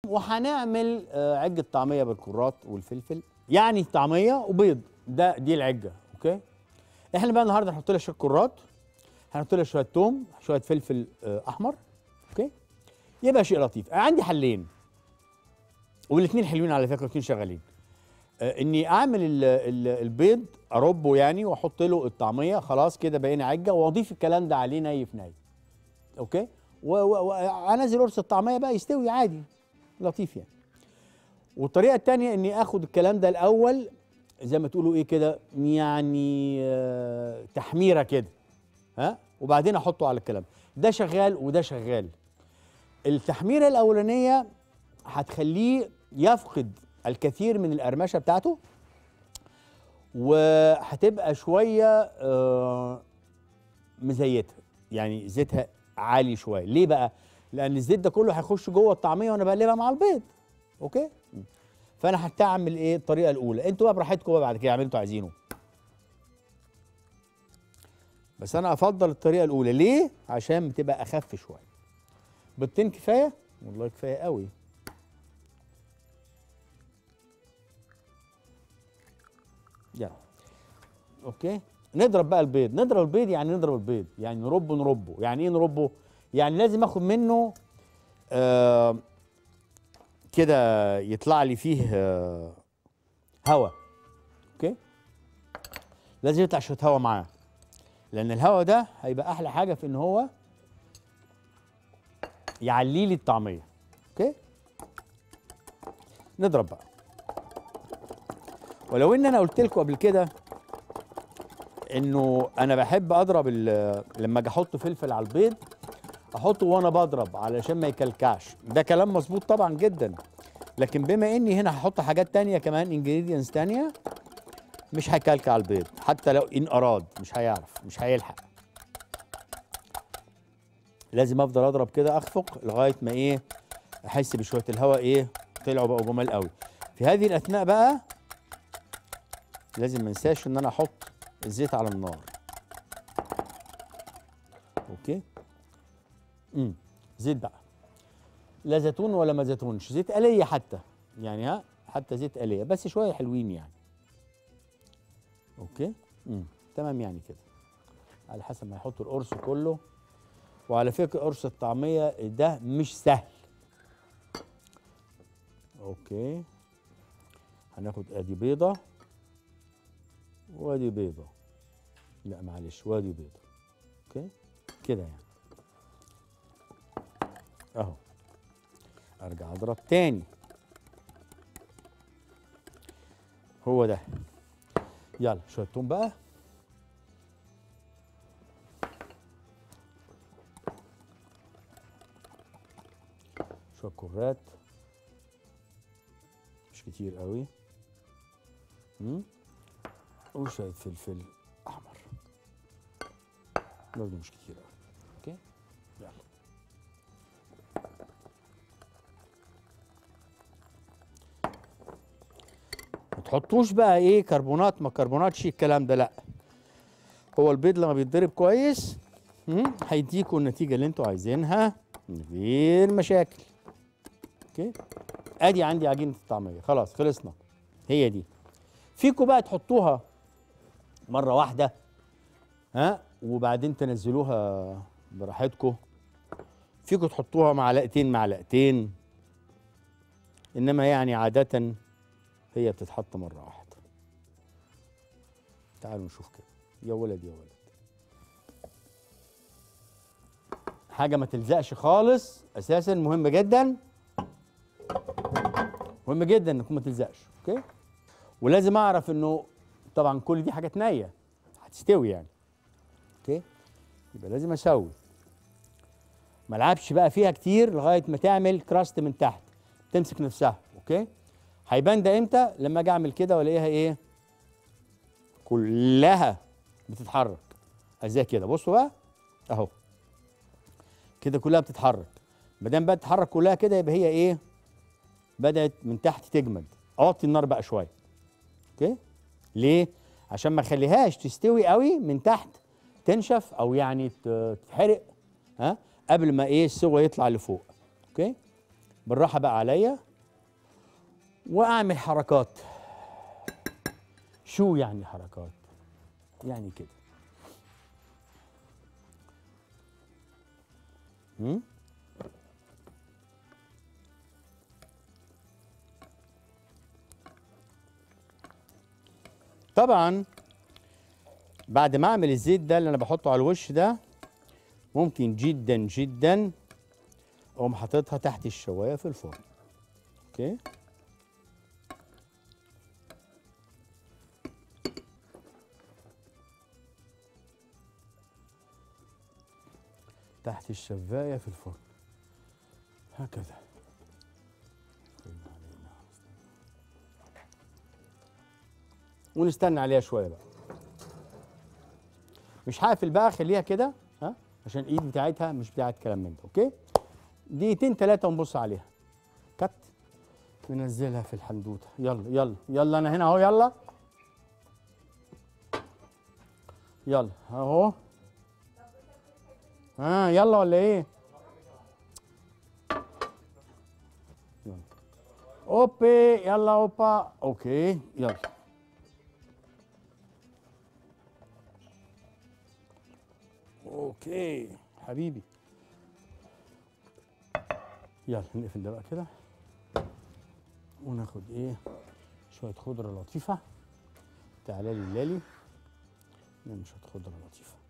وهنعمل آه، عجه طعميه بالكرات والفلفل يعني طعميه وبيض ده دي العجه اوكي احنا بقى النهارده هنحط لها شويه كرات هنحط لها شويه توم شويه فلفل آه، احمر اوكي يبقى شيء لطيف عندي حلين والاثنين حلوين على فكره الاثنين شغالين آه، اني اعمل ال ال البيض اربه يعني واحط له الطعميه خلاص كده بقينا عجه واضيف الكلام ده عليه ني في ني اوكي وانزل قرص الطعميه بقى يستوي عادي لطيف يعني والطريقه الثانيه اني اخد الكلام ده الاول زي ما تقولوا ايه كده يعني آه، تحميره كده ها وبعدين احطه على الكلام ده شغال وده شغال التحميره الاولانيه هتخليه يفقد الكثير من القرمشه بتاعته وهتبقى شويه آه، مزيتها يعني زيتها عالي شويه ليه بقى لان الزيت ده كله هيخش جوه الطعميه وانا بقلبها مع البيض اوكي فانا هستعمل ايه الطريقه الاولى انتوا بقى براحتكم بقى بعد كده اعملوا انتوا عايزينه بس انا افضل الطريقه الاولى ليه عشان بتبقى اخف شويه بيضتين كفايه والله كفايه قوي يلا اوكي نضرب بقى البيض نضرب البيض يعني نضرب البيض يعني نربه نربه يعني ايه نربه يعني لازم اخد منه آه كده يطلع لي فيه آه هواء اوكي لازم يطلع شويه هواء معاه لان الهواء ده هيبقى احلى حاجه في ان هو يعلي لي الطعميه اوكي نضرب بقى ولو ان انا قلت لكم قبل كده انه انا بحب اضرب ال- لما اجي احط فلفل على البيض احطه وانا بضرب علشان ما يكلكعش ده كلام مظبوط طبعا جدا لكن بما اني هنا هحط حاجات تانية كمان انجريدينتس تانية مش هيكلكع البيض حتى لو ان اراد مش هيعرف مش هيلحق لازم افضل اضرب كده اخفق لغايه ما ايه احس بشويه الهواء ايه طلعوا بقوا جمال قوي في هذه الاثناء بقى لازم ما انساش ان انا احط الزيت على النار اوكي امم زيت بقى لا زيتون ولا ما زيتونش زيت آلية حتى يعني ها حتى زيت آلية بس شوية حلوين يعني اوكي امم تمام يعني كده على حسب ما يحطوا القرص كله وعلى فكرة قرص الطعمية ده مش سهل اوكي هناخد ادي بيضة وادي بيضة لا معلش وادي بيضة اوكي كده يعني اهو ارجع اضرب تاني هو ده يلا شويه توم بقى شويه كرات مش كتير قوي مم. وشويه فلفل احمر برضه مش كتير قوي اوكي يلا ما تحطوش بقى ايه كربونات ما كربوناتش الكلام ده لا هو البيض لما بيتضرب كويس مم، هيديكوا النتيجه اللي انتوا عايزينها من غير مشاكل اوكي ادي عندي عجينه الطعميه خلاص خلصنا هي دي فيكوا بقى تحطوها مره واحده ها وبعدين تنزلوها براحتكم فيكوا تحطوها معلقتين معلقتين انما يعني عاده هي بتتحط مرة واحدة تعالوا نشوف كده يا ولد يا ولد حاجة ما تلزقش خالص أساسا مهمة جدا مهم جدا إنكم ما تلزقش أوكي ولازم أعرف إنه طبعا كل دي حاجات نية هتستوي يعني أوكي يبقى لازم أسوي ما العبش بقى فيها كتير لغاية ما تعمل كراست من تحت تمسك نفسها أوكي هيبان ده امتى لما اجي اعمل كده والاقيها ايه كلها بتتحرك ازاي كده بصوا بقى اهو كده كلها بتتحرك ما دام بقى تتحرك كلها كده يبقى هي ايه بدات من تحت تجمد اوطي النار بقى شويه اوكي ليه عشان ما اخليهاش تستوي قوي من تحت تنشف او يعني ت- تتحرق ها قبل ما ايه السوا يطلع لفوق اوكي بالراحه بقى عليا واعمل حركات شو يعني حركات يعني كده مم؟ طبعا بعد ما اعمل الزيت ده اللي انا بحطه على الوش ده ممكن جدا جدا اقوم حاططها تحت الشوايه في الفرن اوكي تحت الشوايه في الفرن هكذا ونستنى عليها شويه بقى مش هقفل بقى خليها كده ها عشان الايد بتاعتها مش بتاعت كلام من ده اوكي دقيقتين ثلاثه ونبص عليها كت ننزلها في الحندوته يلا يلا يلا انا هنا اهو يلا يلا اهو ها يلا ولا ايه يلا اوبي يلا اوبا اوكي يلا اوكي حبيبي يلا نقفل ده بقى كده وناخد ايه شويه خضره لطيفه تعالى لي لالي نعمل شويه خضره لطيفه